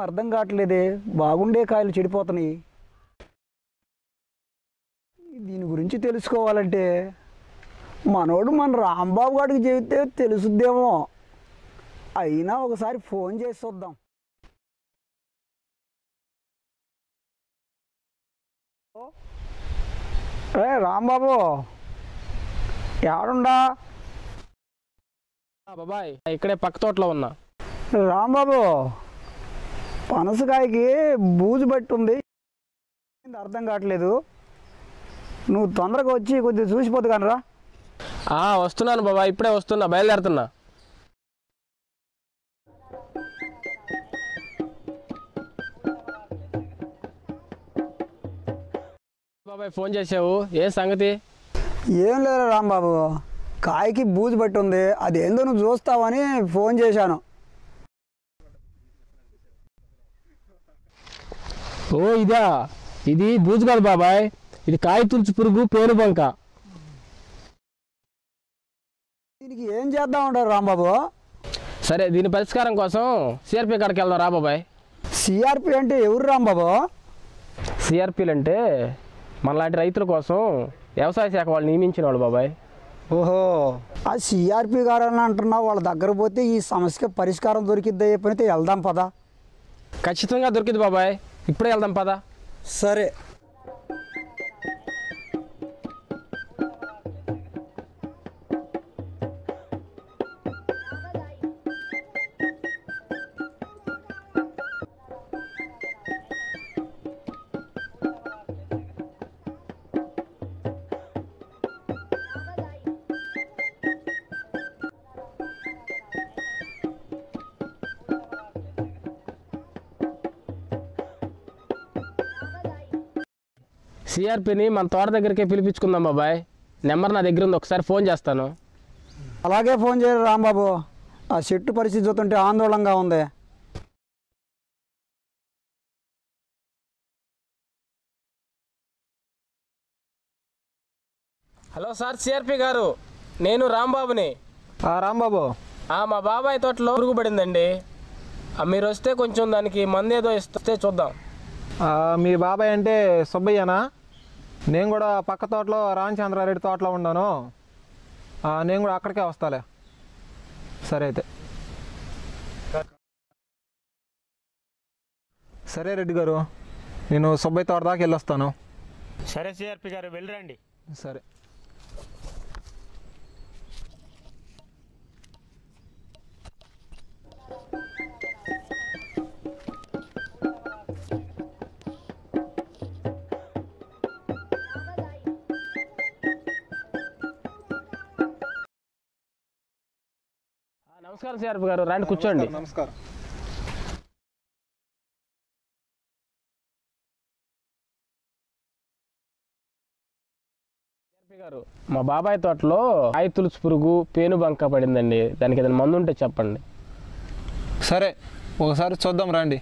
అర్థం కావట్లేదే బాగుండే కాయలు చెడిపోతున్నాయి దీని గురించి తెలుసుకోవాలంటే మనోడు మన రాంబాబు గారికి చెబితే తెలుసుద్దేమో అయినా ఒకసారి ఫోన్ చేసి చూద్దాం ఏ రాంబాబు ఎవడుండా ఆ బాబాయ్ ఇక్కడే పక్క తోటలో ఉన్నా రాంబాబు పనసకాయకి బూజు పట్టి ఉంది ఏంది అర్థం కావట్లేదు నువ్వు తొందరగా వచ్చి కొద్దిగా చూసిపోతు కానరా ఆ వస్తున్నాను బాబాయ్ ఇప్పుడే వస్తున్నా బయలుదేరుతున్నా బాబాయ్ ఫోన్ చేసావు ఏ సంగతి ఏం లేదు రాంబాబు కాయకి బూజు పట్టి ఉంది అదేందో నువ్వు చూస్తావని ఫోన్ చేశాను ఓ ఇదా ఇది బూజు కాదు బాబాయ్ ఇది కాయ తులుచు పురుగు పేను బంక దీనికి ఏం చేద్దాం అంటారు రాంబాబు సరే దీని పరిష్కారం కోసం సిఆర్పి కాడికి వెళ్దాం రా బాబాయ్ సిఆర్పి అంటే ఎవరు రాంబాబు సిఆర్పీలు అంటే మనలాంటి రైతుల కోసం వ్యవసాయ శాఖ వాళ్ళు నియమించిన వాళ్ళు బాబాయ్ ఓహో ఆ సిఆర్పి గారు అని అంటున్నావు వాళ్ళ దగ్గర పోతే ఈ సమస్యకి పరిష్కారం దొరికిద్దా చెప్పినైతే వెళ్దాం పదా ఖచ్చితంగా దొరికింది బాబాయ్ ఇప్పుడే వెళ్దాం పదా సరే సిఆర్పిని మన తోట దగ్గరికే పిలిపించుకుందాం బాబాయ్ నెంబర్ నా దగ్గర ఉంది ఒకసారి ఫోన్ చేస్తాను అలాగే ఫోన్ చేయరు రాంబాబు ఆ చెట్టు పరిస్థితి చూస్తుంటే ఆందోళనగా ఉంది హలో సార్ సిఆర్పి గారు నేను రాంబాబుని ఆ రాంబాబు ఆ, మా బాబాయ్ తోటలో పురుగు పడిందండి ఆ, మీరు వస్తే కొంచెం దానికి మందు ఏదో ఇస్తే చూద్దాం ఆ, మీ బాబాయ్ అంటే సుబ్బయ్యనా నేను కూడా పక్క తోటలో రామచంద్రారెడ్డి తోటలో ఉన్నాను ఆ, నేను కూడా అక్కడికే వస్తాలే సరే అయితే సరే రెడ్డి గారు నేను సుబ్బయ్య తోట దాకా వెళ్ళొస్తాను సరే సిఆర్పి గారు వెళ్ళరండి సరే ఆ, నమస్కారం సిఆర్పి గారు రండి కూర్చోండి నమస్కారం సిఆర్పి గారు మా బాబాయ్ తోటలో కాయ తులుచు పురుగు పేను బంక పడిందండి దానికి ఏదైనా మందు ఉంటే చెప్పండి సరే ఒకసారి చూద్దాం రండి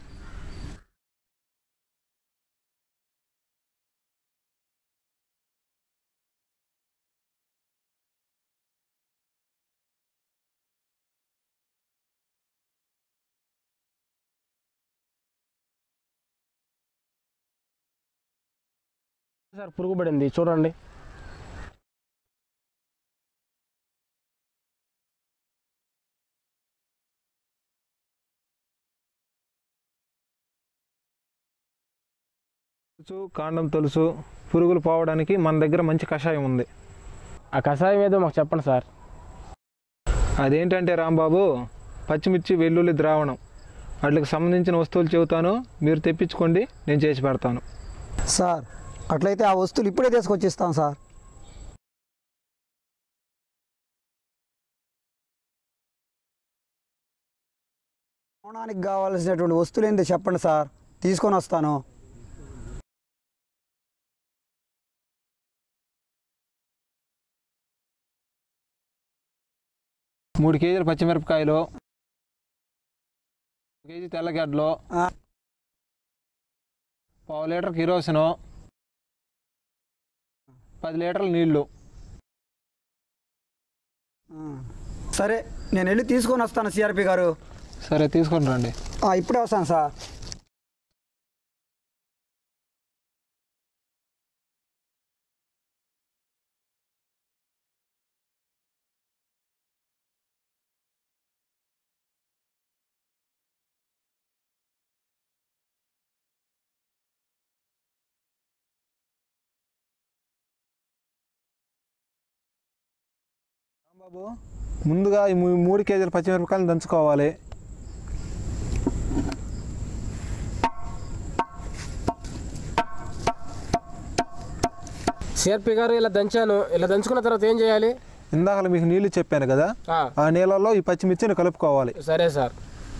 సార్ పురుగు పడింది చూడండి తెలుసు కాండం తెలుసు పురుగులు పోవడానికి మన దగ్గర మంచి కషాయం ఉంది ఆ కషాయం ఏదో మాకు చెప్పండి సార్ అదేంటంటే రాంబాబు పచ్చిమిర్చి వెల్లుల్లి ద్రావణం వాటికి సంబంధించిన వస్తువులు చెబుతాను మీరు తెప్పించుకోండి నేను చేసి పెడతాను సార్ అట్లయితే ఆ వస్తువులు ఇప్పుడే తీసుకొచ్చిస్తాం సార్ కోణానికి కావాల్సినటువంటి వస్తువులు ఏందో చెప్పండి సార్ తీసుకొని వస్తాను మూడు కేజీల పచ్చిమిరపకాయలు ఒక కేజీ తెల్లగడ్డలు ఆ. పావు లీటర్ కిరోసిను పది లీటర్ల నీళ్లు ఆ, సరే నేను వెళ్ళి తీసుకొని వస్తాను సిఆర్పి గారు సరే తీసుకొని రండి ఆ, ఇప్పుడే వస్తాను సార్ బాబు ముందుగా ఈ మూ- మూడు కేజీల పచ్చిమిరపకాయలు దంచుకోవాలి సిఆర్పి గారు ఇలా దంచాను ఇలా దంచుకున్న తర్వాత ఏం చేయాలి ఇందాక మీకు నీళ్లు చెప్పాను కదా ఆ, ఆ నీళ్ళల్లో ఈ పచ్చిమిర్చిని కలుపుకోవాలి సరే సార్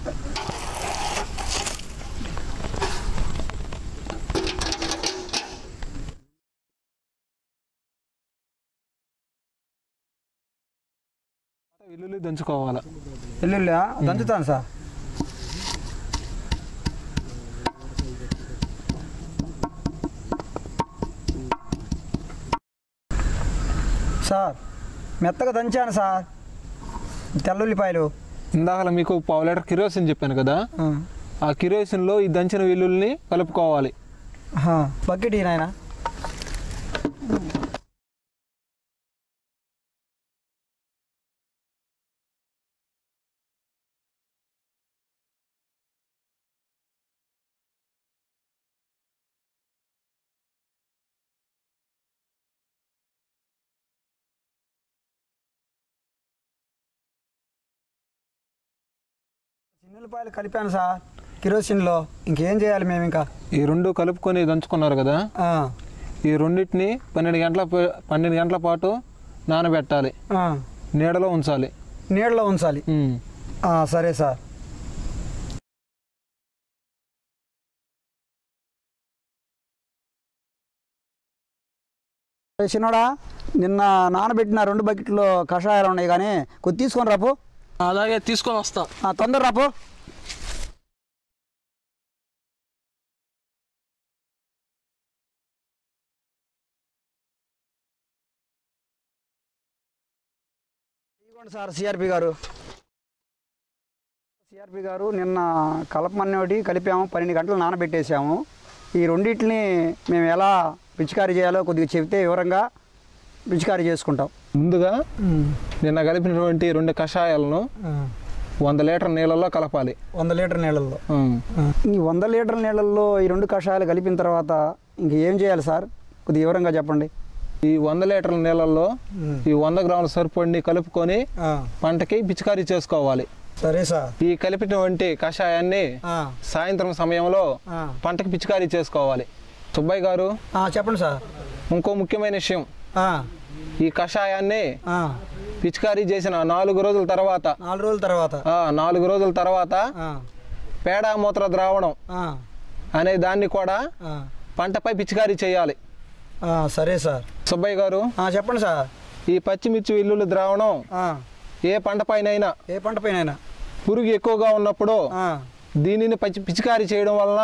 వెల్లుల్లి దంచుకోవాలి వెల్లుల్లి దంచుతాను సార్ సార్ మెత్తగా దంచాను సార్ తెల్లుల్లిపాయలు ఇందాక మీకు పావు లీటర్ కిరోసిన్ చెప్పాను కదా ఆ కిరోసిన్లో ఈ దంచిన వెల్లుల్లిని కలుపుకోవాలి బకెట్ ఈ నాయన చిన్నులపాయలు కలిపాను సార్ కిరోసిన్లో ఇంకేం చేయాలి మేము ఇంకా ఈ రెండు కలుపుకొని దంచుకున్నారు కదా ఆ, ఈ రెండింటిని పన్నెండు గంటల ప- పన్నెండు గంటల పాటు నానబెట్టాలి ఆ, నీడలో ఉంచాలి నీడలో ఉంచాలి ఉమ్. ఆ, సరే సార్ ఏ చిన్నోడా నిన్న నానబెట్టిన రెండు బకెట్లు కషాయాలు ఉన్నాయి కానీ కొద్ది తీసుకొని రాపు అలాగే తీసుకొని వస్తా ఆ, తొందర రాపు ఇదిగోండి సార్ సిఆర్పి గారు సిఆర్పి గారు నిన్న కలపమన్నోటి కలిపాము పన్నెండు గంటలు నానబెట్టేసాము ఈ రెండింటిని మేము ఎలా పిచికారీ చేయాలో కొద్దిగా చెబితే వివరంగా పిచికారీ చేసుకుంటాం ముందుగా నిన్న కలిపినటువంటి రెండు కషాయాలను వంద లీటర్ నీళ్ళల్లో కలపాలి వంద లీటర్ నీళ్ళల్లో ఉమ్. ఈ వంద లీటర్ నీళ్ళల్లో ఈ రెండు కషాయాలు కలిపిన తర్వాత ఇంక ఏం చేయాలి సార్ కొద్దిగా వివరంగా చెప్పండి ఈ వంద లీటర్ల నీళ్ళల్లో ఈ వంద గ్రాముల సరిపడిని కలుపుకొని పంటకి పిచికారీ చేసుకోవాలి సరే సార్ ఈ కలిపినటువంటి కషాయాన్ని సాయంత్రం సమయంలో పంటకి పిచికారీ చేసుకోవాలి సుబ్బయ్య గారు చెప్పండి సార్ ఇంకో ముఖ్యమైన విషయం ఆ, ఈ కషాయాన్ని ఆ, పిచికారీ చేసిన నాలుగు రోజుల తర్వాత నాలుగు రోజుల తర్వాత ఆ, నాలుగు రోజుల తర్వాత ఆ, పేడ మూత్ర ద్రావణం ఆ, అనే దాన్ని కూడా ఆ, పంటపై పిచికారీ చేయాలి ఆ, సరే సార్ సుబ్బయ్య గారు ఆ, చెప్పండి సార్ ఈ పచ్చిమిర్చి వెల్లుల్లి ద్రావణం ఆ, ఏ పంట పైనైనా ఏ పంట పైన పురుగు ఎక్కువగా ఉన్నప్పుడు దీనిని పచ్చి పిచికారీ చేయడం వలన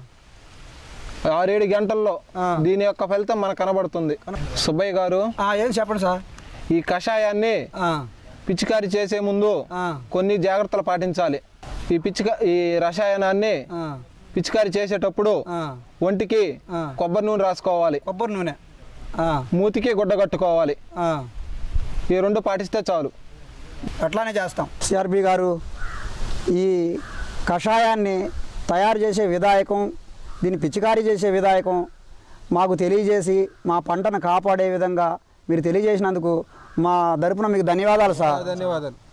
ఆరేడు గంటల్లో ఆ. దీని యొక్క ఫలితం మనకు కనబడుతుంది సుబ్బయ్య గారు ఏం చెప్పండి సార్ ఈ కషాయాన్ని ఆ, పిచికారీ చేసే ముందు ఆ, కొన్ని జాగ్రత్తలు పాటించాలి ఈ పిచిక ఈ రసాయనాన్ని ఆ, పిచికారీ చేసేటప్పుడు ఆ, ఒంటికి ఆ. కొబ్బరి నూనె రాసుకోవాలి కొబ్బరి నూనె ఆ, మూతికి గుడ్డ కట్టుకోవాలి ఆ, ఈ రెండు పాటిస్తే చాలు అట్లానే చేస్తాం సిఆర్బి గారు ఈ కషాయాన్ని తయారు చేసే విధాయకం దీన్ని పిచికారీ చేసే విధాయకం మాకు తెలియజేసి మా పంటను కాపాడే విధంగా మీరు తెలియజేసినందుకు మా తరపున మీకు ధన్యవాదాలు సార్ ధన్యవాదాలు